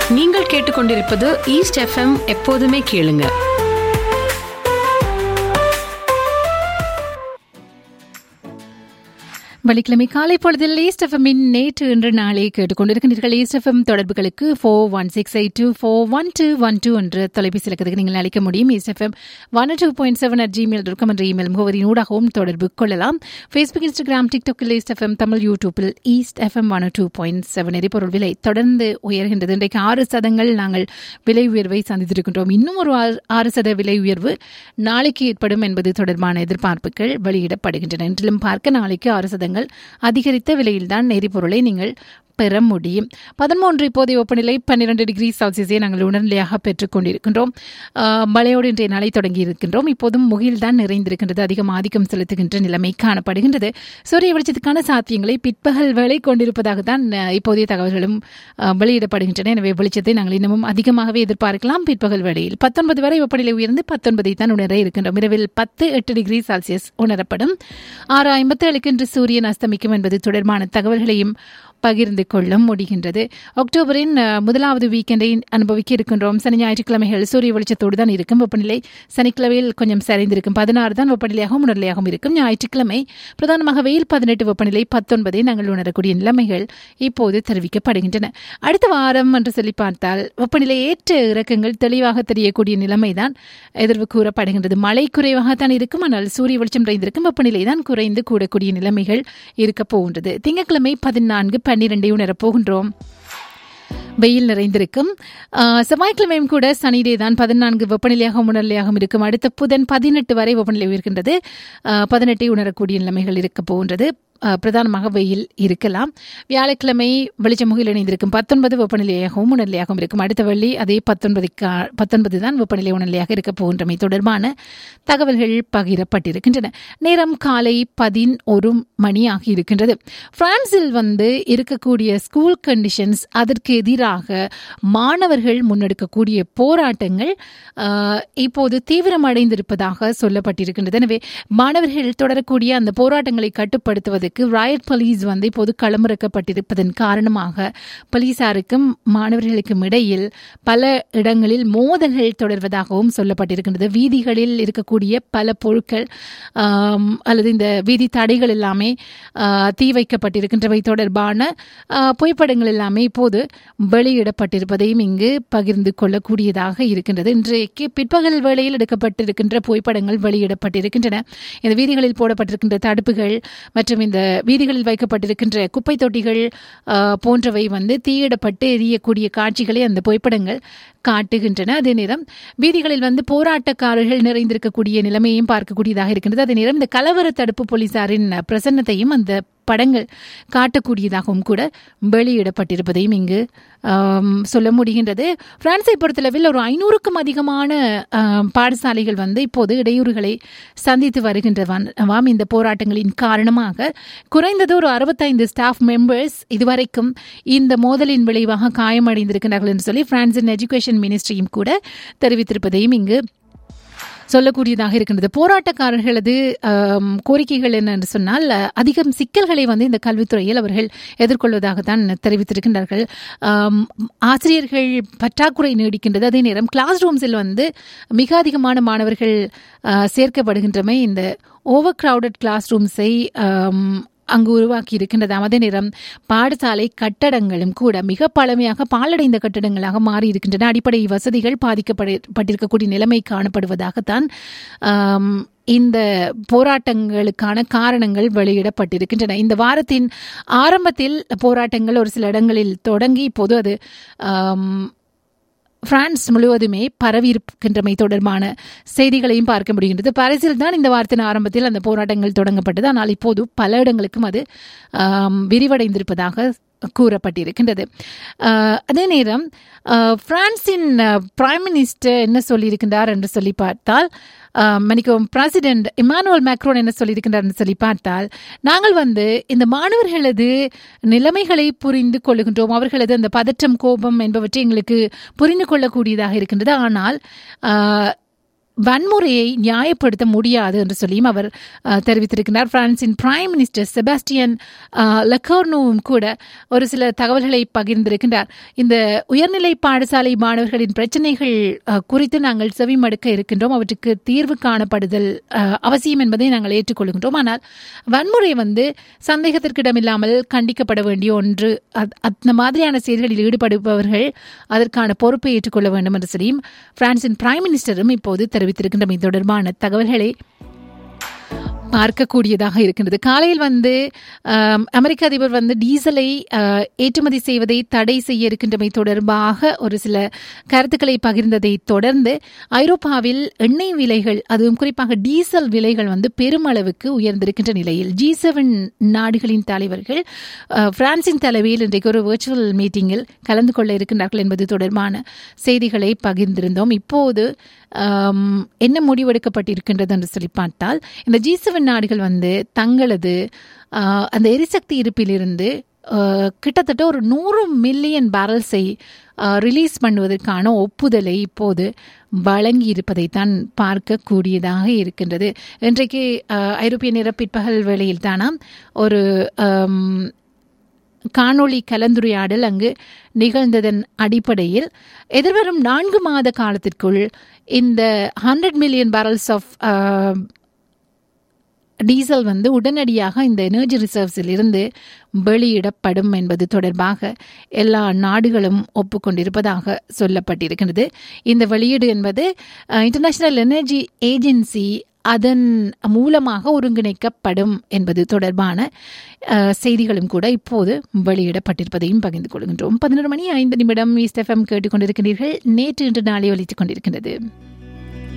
நீங்கள் கேட்டுக்கொண்டிருப்பது east FM எப்போதுமே கேளுங்க வெள்ளிக்கிழமை காலை பொழுதில் ஈஸ்ட் எஃப்எம்மின் நேற்று இன்று நாளை கேட்டுக்கொண்டிருக்கின்றீர்கள் ஈஸ்ட் எஃப்எம் தொடர்புகளுக்கு four one six eight two four one two one two என்ற தொலைபேசி இலக்கத்துக்கு நீங்கள் அழைக்க முடியும் east FM one two point seven at Gmail dot என்ற இமெயில் முகவரியின் ஊடாகவும் தொடர்பு கொள்ளலாம் ஃபேஸ்புக் இன்ஸ்டாகிராம் டிக்டாக்கில் ஈஸ்ட் எஃப்எம் தமிழ் யூடியூப்பில் east FM one two point seven எரிபொருள் விலை தொடர்ந்து உயர்கின்றது இன்றைக்கு ஆறு சதங்கள் நாங்கள் விலை உயர்வை சந்தித்திருக்கின்றோம் இன்னும் ஒரு ஆறு- ஆறு சத விலை உயர்வு நாளைக்கு ஏற்படும் என்பது தொடர்பான எதிர்பார்ப்புகள் வெளியிடப்படுகின்றன இன்றிலும் பார்க்க நாளைக்கு ஆறு சதங்கள் அதிகரித்த விலையில்தான் எரிபொருளை நீங்கள் பெற முடியும் பதிமூன்று இப்போதைய வெப்பநிலை பன்னிரண்டு டிகிரி செல்சியஸை நாங்கள் உடனடியாக பெற்றுக் கொண்டிருக்கின்றோம் ஆஹ், மழையோடு இன்றைய நாளை தொடங்கி இருக்கின்றோம் இப்போதும் முகில்தான் நிறைந்திருக்கின்றது அதிகம் ஆதிக்கம் செலுத்துகின்ற நிலைமை காணப்படுகின்றது சூரிய வெளிச்சத்துக்கான சாத்தியங்களை பிற்பகல் வேலை கொண்டிருப்பதாக தான் ஆஹ், இப்போதைய தகவல்களும் ஆஹ், வெளியிடப்படுகின்றன எனவே வெளிச்சத்தை நாங்கள் இன்னமும் அதிகமாகவே எதிர்பார்க்கலாம் பிற்பகல் வேளையில் பத்தொன்பது வரை வெப்பநிலை உயர்ந்து பத்தொன்பதை தான் உணர இருக்கின்றோம் இரவில் பத்து எட்டு டிகிரி செல்சியஸ் உணரப்படும் ஆறு ஐம்பத்தி ஏழுக்கு இன்று சூரியன் அஸ்தமிக்கும் என்பது தொடர்பான தகவல்களையும் பகிர்ந்து கொள்ள முடிகின்றது அக்டோபரின் அஹ், முதலாவது வீக்கெண்டை அனுபவிக்க இருக்கின்றோம் சனி ஞாயிற்றுக்கிழமைகள் சூரிய வெளிச்சத்தோடு தான் இருக்கும் வெப்பநிலை சனிக்கிழமையில் கொஞ்சம் சரிந்திருக்கும் பதினாறு தான் வெப்பநிலையாகவும் உணர்நிலையாகவும் இருக்கும் ஞாயிற்றுக்கிழமை பிரதானமாக வெயில் பதினெட்டு வெப்பநிலை பத்தொன்பதை நாங்கள் உணரக்கூடிய நிலைமைகள் இப்போது தெரிவிக்கப்படுகின்றன அடுத்த வாரம் என்று சொல்லி பார்த்தால் வெப்பநிலை ஏற்ற இறக்கங்கள் தெளிவாக தெரியக்கூடிய நிலைமைதான் எதிர்வு கூறப்படுகின்றது மழை குறைவாகத்தான் இருக்கும் ஆனால் சூரிய வெளிச்சம் நிறைந்திருக்கும் வெப்பநிலை தான் குறைந்து கூடக்கூடிய நிலைமைகள் இருக்கப் போகின்றது திங்கட்கிழமை பதினான்கு பன்னிரெண்டை உணரப் போகின்றோம் வெயில் நிறைந்திருக்கும் ஆஹ், செவ்வாய்க்கிழமையும் கூட சனிடே தான் பதினான்கு வெப்பநிலையாக உணர்நிலையாகவும் இருக்கும் அடுத்த புதன் பதினெட்டு வரை வெப்பநிலை உயர்கின்றது ஆஹ், பதினெட்டை உணரக்கூடிய நிலைமைகள் இருக்க போகின்றது ஆஹ், பிரதானமாக வெயில் இருக்கலாம் வியாழக்கிழமை வெளிச்சமுகில் இணைந்திருக்கும் பத்தொன்பது வெப்பநிலையாகவும் உணர்நிலையாகவும் இருக்கும் அடுத்த வெள்ளி அதே பத்தொன்பது பத்தொன்பது தான் வெப்பநிலை உணர்நிலையாக இருக்க போகின்றமை தொடர்பான தகவல்கள் பகிரப்பட்டிருக்கின்றன நேரம் காலை பதினொரு மணி ஆகி இருக்கின்றது பிரான்சில் வந்து இருக்கக்கூடிய ஸ்கூல் கண்டிஷன்ஸ் அதற்கு எதிராக மாணவர்கள் முன்னெடுக்கக்கூடிய போராட்டங்கள் ஆஹ், இப்போது தீவிரமடைந்திருப்பதாக சொல்லப்பட்டிருக்கின்றது எனவே மாணவர்கள் தொடரக்கூடிய அந்த போராட்டங்களை கட்டுப்படுத்துவதற்கு ராயட் போலீஸ் வந்து இப்போது களமிறக்கப்பட்டிருப்பதன் காரணமாக போலீசாருக்கும் மாணவர்களுக்கும் இடையில் பல இடங்களில் மோதல்கள் தொடர்வதாகவும் சொல்லப்பட்டிருக்கின்றது வீதிகளில் இருக்கக்கூடிய பல பொருட்கள் ஆம், அல்லது இந்த வீதி தடைகள் எல்லாமே ஆ, தீ வைக்கப்பட்டிருக்கின்றவை தொடர்பான ஆ, புகைப்படங்கள் எல்லாமே இப்போது வெளியிடப்பட்டிருப்பதையும் இங்கு பகிர்ந்து கொள்ளக்கூடியதாக இருக்கின்றது இன்றைக்கு பிற்பகல் வேளையில் எடுக்கப்பட்டிருக்கின்ற புகைப்படங்கள் வெளியிடப்பட்டிருக்கின்றன இந்த வீதிகளில் போடப்பட்டிருக்கின்ற தடுப்புகள் மற்றும் இந்த வீதிகளில் வைக்கப்பட்டிருக்கின்ற குப்பை தொட்டிகள் ஆ, போன்றவை வந்து தீயிடப்பட்டு எரியக்கூடிய காட்சிகளை அந்த புகைப்படங்கள் காட்டுகின்றன அதே நேரம் வீதிகளில் வந்து போராட்டக்காரர்கள் நிறைந்திருக்கக்கூடிய நிலைமையையும் பார்க்கக்கூடியதாக இருக்கின்றது அதே நேரம் இந்த கலவர தடுப்பு போலீசாரின் பிரசன்னத்தையும் அந்த படங்கள் காட்டக்கூடியதாகவும் கூட வெளியிடப்பட்டிருப்பதையும் இங்கு ஆம், சொல்ல முடிகின்றது பிரான்ஸை பொறுத்தளவில் ஒரு ஐநூறுக்கும் அதிகமான ஆம், பாடசாலைகள் வந்து இப்போது இடையூறுகளை சந்தித்து வருகின்றவாம் இந்த போராட்டங்களின் காரணமாக குறைந்தது ஒரு அறுபத்தைந்து ஸ்டாஃப் மெம்பர்ஸ் இதுவரைக்கும் இந்த மோதலின் விளைவாக காயமடைந்திருக்கிறார்கள் என்று சொல்லி பிரான்சின் எஜுகேஷன் மினிஸ்ட்ரியும் கூட தெரிவித்திருப்பதையும் இங்கு சொல்லக்கூடியதாக இருக்கின்றது போராட்டக்காரர்களது ஆம், கோரிக்கைகள் என்னென்று சொன்னால் அஹ், அதிகம் சிக்கல்களை வந்து இந்த கல்வித்துறையில் அவர்கள் எதிர்கொள்வதாகத்தான் தெரிவித்திருக்கின்றார்கள் ஆம், ஆசிரியர்கள் பற்றாக்குறை நீடிக்கின்றது அதே நேரம் கிளாஸ் ரூம்ஸில் வந்து மிக அதிகமான மாணவர்கள் அஹ், சேர்க்கப்படுகின்றமை இந்த ஓவர் கிரவுடட் கிளாஸ் ரூம்ஸை அங்கு உருவாக்கி இருக்கின்றதாம் அதே நேரம் பாடசாலை கட்டடங்களும் கூட மிக பழமையாக பாலடைந்த கட்டடங்களாக மாறி இருக்கின்றன அடிப்படை வசதிகள் பாதிக்கப்பட்டிருக்கக்கூடிய நிலைமை காணப்படுவதாகத்தான் ஆம், இந்த போராட்டங்களுக்கான காரணங்கள் வெளியிடப்பட்டிருக்கின்றன இந்த வாரத்தின் ஆரம்பத்தில் போராட்டங்கள் ஒரு சில இடங்களில் தொடங்கி இப்போது அது ஆம், பிரான்ஸ் முழுவதுமே பரவி இருக்கின்றமை தொடர்பான செய்திகளையும் பார்க்க முடிகின்றது பாரிஸில் தான் இந்த வாரத்தின் ஆரம்பத்தில் அந்த போராட்டங்கள் தொடங்கப்பட்டது ஆனால் இப்போது பல இடங்களுக்கும் அது ஆம், விரிவடைந்திருப்பதாக கூறப்பட்டிருக்கின்றது ஆஹ், அதே நேரம் ஆஹ், பிரான்சின் பிரைம் மினிஸ்டர் என்ன சொல்லியிருக்கின்றார் என்று சொல்லி பார்த்தால் ஆஹ், மன்னிக்கவும் பிரசிடென்ட் இமானுவல் மேக்ரோன் என்ன சொல்லியிருக்கின்றார் என்று சொல்லி பார்த்தால் நாங்கள் வந்து இந்த மாணவர்களது நிலைமைகளை புரிந்து கொள்ளுகின்றோம் அவர்களது அந்த பதற்றம் கோபம் என்பவற்றை எங்களுக்கு புரிந்து கொள்ளக்கூடியதாக இருக்கின்றது ஆனால் ஆஹ், வன்முறையை நியாயப்படுத்த முடியாது என்று சொல்லியும் அவர் அஹ், தெரிவித்திருக்கிறார் பிரான்சின் பிரைம் மினிஸ்டர் செபாஸ்டியன் அஹ், லெக்கோர்னோவும் கூட ஒரு சில தகவல்களை பகிர்ந்திருக்கின்றார் இந்த உயர்நிலை பாடசாலை மாணவர்களின் பிரச்சனைகள் அஹ், குறித்து நாங்கள் செவிமடுக்க இருக்கின்றோம் அவற்றுக்கு தீர்வு காணப்படுதல் அஹ், அவசியம் என்பதை நாங்கள் ஏற்றுக்கொள்கின்றோம் ஆனால் வன்முறை வந்து சந்தேகத்திற்கிடமில்லாமல் கண்டிக்கப்பட வேண்டிய ஒன்று அத்- அந்த மாதிரியான செயல்களில் ஈடுபடுபவர்கள் அதற்கான பொறுப்பை ஏற்றுக்கொள்ள வேண்டும் என்று சொல்லியும் பிரான்சின் பிரைம் மினிஸ்டரும் இப்போது தெரிவித்திருக்கின்ற இது தொடர்பான தகவல்களை பார்க்கக்கூடியதாக இருக்கின்றது காலையில் வந்து ஆம், அமெரிக்க அதிபர் வந்து டீசலை ஆ, ஏற்றுமதி செய்வதை தடை செய்ய இருக்கின்றமை தொடர்பாக ஒரு சில கருத்துக்களை பகிர்ந்ததை தொடர்ந்து ஐரோப்பாவில் எண்ணெய் விலைகள் அதுவும் குறிப்பாக டீசல் விலைகள் வந்து பெருமளவுக்கு உயர்ந்திருக்கின்ற நிலையில் ஜி செவன் நாடுகளின் தலைவர்கள் ஆ, பிரான்சின் தலைமையில் இன்றைக்கு ஒரு விர்ச்சுவல் மீட்டிங்கில் கலந்து கொள்ள இருக்கின்றார்கள் என்பது தொடர்பான செய்திகளை பகிர்ந்திருந்தோம் இப்போது ஆம், என்ன முடிவெடுக்கப்பட்டிருக்கின்றது என்று சொல்லி பார்த்தால் இந்த ஜி செவன் நாடுகள் வந்து தங்களது ஆ, அந்த எரிசக்தி இருப்பிலிருந்து ஆ, கிட்டத்தட்ட ஒரு நூறு மில்லியன் பேரல்ஸை ரிலீஸ் பண்ணுவதற்கான ஒப்புதலை இப்போது வழங்கி இருப்பதைத்தான் பார்க்கக்கூடியதாக இருக்கின்றது இன்றைக்கு ஆ, ஐரோப்பிய நேர பிற்பகல் வேளையில் தானாம் ஒரு ஆம், காணொளி கலந்துரையாடல் அங்கு நிகழ்ந்ததன் அடிப்படையில் எதிர்வரும் நான்கு மாத காலத்திற்குள் இந்த hundred million barrels of diesel வந்து உடனடியாக இந்த எனர்ஜி ரிசர்வ்ஸில் இருந்து வெளியிடப்படும் என்பது தொடர்பாக எல்லா நாடுகளும் ஒப்புக்கொண்டிருப்பதாக சொல்லப்பட்டிருக்கிறது இந்த வெளியீடு என்பது இன்டர்நேஷனல் எனர்ஜி ஏஜென்சி அதன் மூலமாக ஒருங்கிணைக்கப்படும் என்பது தொடர்பான அஹ், செய்திகளும் கூட இப்போது வெளியிடப்பட்டிருப்பதையும் பகிர்ந்து கொள்கின்றோம் பதினொரு மணி ஐந்து நிமிடம் ஈஸ்ட் எஃப்எம் கேட்டுக்கொண்டிருக்கிறீர்கள் நேற்று இன்று நாளை ஒலித்துக் கொண்டிருக்கின்றது